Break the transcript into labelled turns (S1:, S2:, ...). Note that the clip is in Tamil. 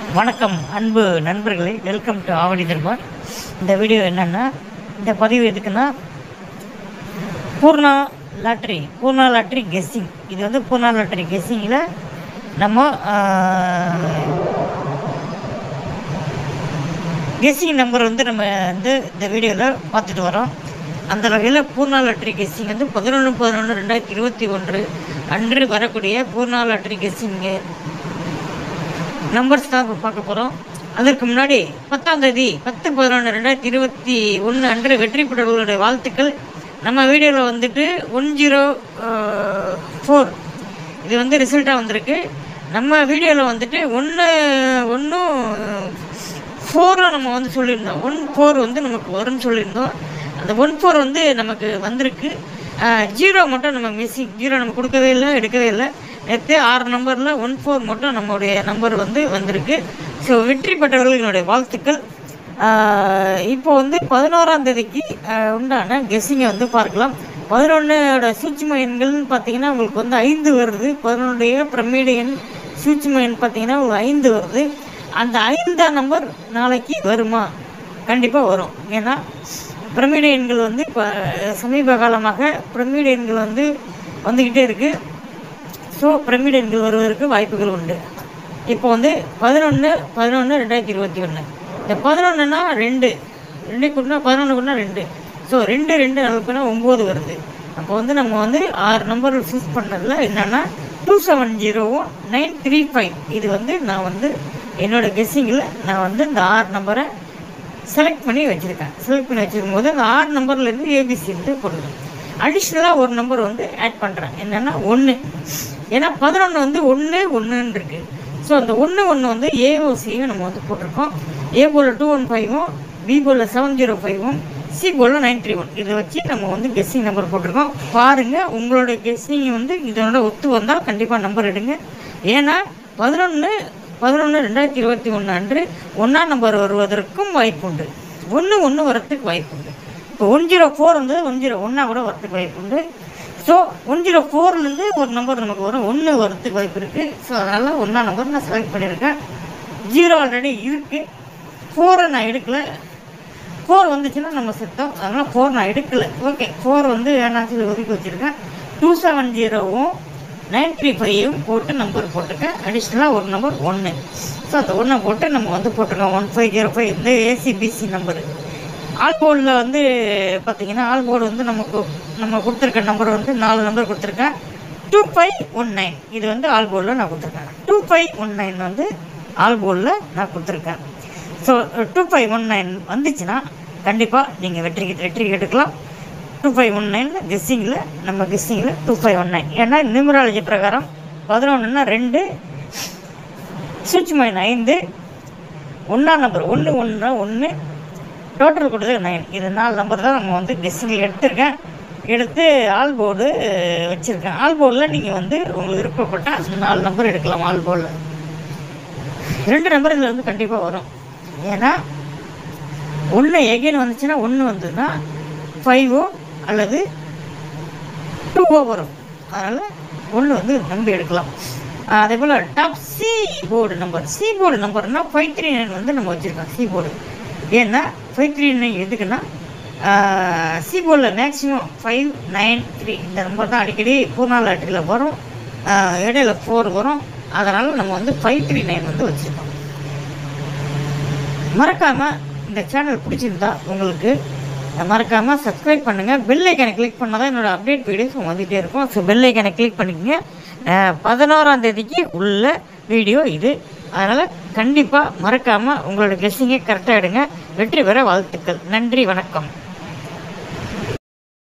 S1: வணக்கம் அன்பு நண்பர்களே வெல்கம் டு ஆவணி தர்பார் இந்த வீடியோ என்னென்னா இந்த பதிவு எதுக்குன்னா Poorna lottery Poorna lottery guessing இது வந்து பூர்ணா லாட்ரி கெஸ்ஸிங்கில் நம்ம கெஸ்ஸிங் நம்பர் வந்து நம்ம வந்து இந்த வீடியோவில் பார்த்துட்டு வரோம் அந்த வகையில் பூர்ணா லாட்ரி கெஸ்ஸிங் வந்து பதினொன்று பதினொன்று ரெண்டாயிரத்தி இருபத்தி ஒன்று அன்று வரக்கூடிய பூர்ணா லாட்ரி கெஸ்ஸிங்கு நம்பர்ஸ் தான் இப்போ பார்க்க போகிறோம் அதற்கு முன்னாடி பத்தாம் தேதி பத்து பதினொன்று ரெண்டாயிரத்தி இருபத்தி ஒன்று அன்று வெற்றி பெற்றவர்களுடைய வாழ்த்துக்கள் நம்ம வீடியோவில் வந்துட்டு ஒன் ஜீரோ ஃபோர் இது வந்து ரிசல்ட்டாக வந்திருக்கு நம்ம வீடியோவில் வந்துட்டு ஒன்று ஒன்றும் ஃபோரில் நம்ம வந்து சொல்லியிருந்தோம் ஒன் ஃபோர் வந்து நமக்கு வரும்னு சொல்லியிருந்தோம் அந்த ஒன் ஃபோர் வந்து நமக்கு வந்திருக்கு ஜீரோ மட்டும் நம்ம மிஸ்ஸிங் ஜீரோ நம்ம கொடுக்கவே இல்லை எடுக்கவே இல்லை நேற்று ஆறு நம்பரில் ஒன் ஃபோர் மட்டும் நம்மளுடைய நம்பர் வந்து வந்திருக்கு ஸோ வெற்றி பெற்றவர்களுடைய வாழ்த்துக்கள் ஆஹ் இப்போ வந்து பதினோராம் தேதிக்கு ஆஹ் உண்டான கெஸ்ஸிங்கை வந்து பார்க்கலாம் பதினொன்னோட சூட்சும எண்கள்னு பார்த்தீங்கன்னா உங்களுக்கு வந்து ஐந்து வருது பதினொன்றுடைய பிரமிடு எண் சூட்சும எண் பார்த்தீங்கன்னா உங்களுக்கு ஐந்து வருது அந்த ஐந்தாம் நம்பர் நாளைக்கு வருமா கண்டிப்பாக வரும் ஏன்னா பிரமிடு எண்கள் வந்து இப்போ சமீப காலமாக பிரமிடு எண்கள் வந்து வந்துக்கிட்டே இருக்குது ஸோ பிரமிடு எண்கள் வருவதற்கு வாய்ப்புகள் உண்டு இப்போ வந்து பதினொன்று பதினொன்று ரெண்டாயிரத்தி இருபத்தி ஒன்று இந்த பதினொன்றுனா ரெண்டு ரெண்டு கூட்டினா பதினொன்று கூட்டினா ரெண்டு ஸோ ரெண்டு ரெண்டு நமக்குன்னா ஒம்பது வருது அப்போ வந்து நம்ம வந்து ஆறு நம்பர் சூஸ் பண்ணதில் என்னென்னா டூ செவன் ஜீரோவும் நைன் த்ரீ ஃபைவ் இது வந்து நான் வந்து என்னோடய கெஸ்ஸிங்கில் நான் வந்து இந்த ஆறு நம்பரை செலக்ட் பண்ணி வச்சுருக்கேன் செலக்ட் பண்ணி வச்சிருக்கும் போது அந்த ஆறு நம்பர்லேருந்து ஏபிசின்ட்டு போடுறேன் அடிஷ்னலாக ஒரு நம்பர் வந்து ஆட் பண்ணுறேன் என்னென்னா ஒன்று ஏன்னா பதினொன்று வந்து ஒன்று ஒன்றுன்னு இருக்குது ஸோ அந்த ஒன்று ஒன்று வந்து ஏஓசியும் நம்ம வந்து போட்டிருக்கோம் ஏ போல் டூ ஒன் ஃபைவும் பி போல் செவன் ஜீரோ ஃபைவும் சி போல் நைன் த்ரீ ஒன் இதை வச்சு நம்ம வந்து கெஸ்ஸிங் நம்பர் போட்டிருக்கோம் பாருங்கள் உங்களோட கெஸ்ஸிங் வந்து இதனோட ஒத்து வந்தால் கண்டிப்பாக நம்பர் எடுங்க ஏன்னா பதினொன்று பதினொன்று ரெண்டாயிரத்தி இருபத்தி ஒன்று அன்று ஒன்றாம் நம்பர் வருவதற்கும் வாய்ப்பு உண்டு ஒன்று ஒன்று வரத்துக்கு வாய்ப்பு உண்டு இப்போ ஒன் ஜீரோ ஃபோர் வந்து ஒன் ஜீரோ ஒன்றா கூட வரத்துக்கு வாய்ப்பு உண்டு ஸோ ஒன் ஜீரோ ஃபோர்லேருந்து ஒரு நம்பர் நமக்கு வரும் ஒன்று வரத்துக்கு வாய்ப்பு இருக்குது ஸோ அதனால் ஒன்றா நம்பர் நான் செலக்ட் பண்ணியிருக்கேன் ஜீரோ ஆல்ரெடி இருக்குது ஃபோரை நான் எடுக்கலை ஃபோர் வந்துச்சுன்னா நம்ம செத்தோம் அதனால் ஃபோர் நான் எடுக்கலை ஓகே ஃபோர் வந்து வேணாம் சொல்லி ஒதுக்கி வச்சுருக்கேன் டூ செவன் ஜீரோவும் நைன் த்ரீ ஃபைவும் போட்டு நம்பர் போட்டிருக்கேன் அடிஷ்னலாக ஒரு நம்பர் ஒன்று ஸோ அந்த ஒன்றை போட்டு நம்ம வந்து போட்டிருக்கோம் ஒன் ஃபைவ் ஜீரோ ஃபைவ் வந்து ஏசிபிசி நம்பரு ஆல் போர்டில் வந்து பார்த்தீங்கன்னா ஆல் போர்டு வந்து நமக்கு நம்ம கொடுத்துருக்க நம்பர் வந்து நாலு நம்பர் கொடுத்துருக்கேன் டூ ஃபைவ் ஒன் நைன் இது வந்து ஆல் போர்டில் நான் கொடுத்துருக்கேன் டூ ஃபைவ் ஒன் நைன் வந்து ஆல் போர்டில் நான் கொடுத்துருக்கேன் so two five one nine வந்துச்சுன்னா கண்டிப்பாக நீங்கள் வெற்றி வெற்றி எடுக்கலாம் டூ ஃபைவ் ஒன் நைனில் கெஸ்ஸிங்கில் நம்ம கெஸ்ஸிங்கில் டூ ஃபைவ் ஒன் நைன் ஏன்னா நியூமராலஜி பிரகாரம் பதினொன்றுனா ரெண்டு சூட்சுமைன் ஐந்து ஒன்றாம் நம்பர் ஒன்று ஒன்றா ஒன்று டோட்டல் கொடுத்தது நைன் இது நாலு நம்பர் தான் நம்ம வந்து கெஸ்ஸிங்கில் எடுத்திருக்கேன் எடுத்து ஆல் போர்டு வச்சுருக்கேன் ஆல் போர்டில் நீங்கள் வந்து உங்களுக்கு விருப்பப்பட்டால் அந்த நாலு நம்பர் எடுக்கலாம் ஆல் போர்டில் ரெண்டு நம்பர் இதில் வந்து கண்டிப்பாக வரும் ஏன்னா ஒன்று எகைன் வந்துச்சுன்னா ஒன்று வந்ததுன்னா ஃபைவோ அல்லது டூவோ வரும் அதனால் ஒன்று வந்து நம்பி எடுக்கலாம் ஆஹ் அதே போல் top C board number C board நம்பர்னால் ஃபைவ் த்ரீ நைன் வந்து நம்ம வச்சுருக்கோம் சி போர்டு ஏன்னா ஃபைவ் த்ரீ நைன் எதுக்குன்னா சி போர்டில் மேக்ஸிமம் ஃபைவ் நைன் த்ரீ இந்த நம்பர் தான் அடிக்கடி பூர்ணா லாட்டரியில் வரும் ஆஹ் இடையில ஃபோர் வரும் அதனால் நம்ம வந்து ஃபைவ் த்ரீ நைன் வந்து வச்சுருக்கோம் மறக்காமல் இந்த சேனல் பிடிச்சிருந்தா உங்களுக்கு மறக்காமல் சப்ஸ்கிரைப் பண்ணுங்கள் பெல் ஐக்கனை கிளிக் பண்ணால் தான் என்னோடய அப்டேட் வீடியோஸ் வந்துகிட்டே இருக்கும் ஸோ பெல் ஐக்கனை கிளிக் பண்ணிக்கங்க அஹ் பதினோராம் தேதிக்கு உள்ள வீடியோ இது அதனால் கண்டிப்பாக மறக்காமல் உங்களோட கெஸ்ஸிங்கை கரெக்டாக எடுங்க வெற்றி பெற வாழ்த்துக்கள் நன்றி வணக்கம்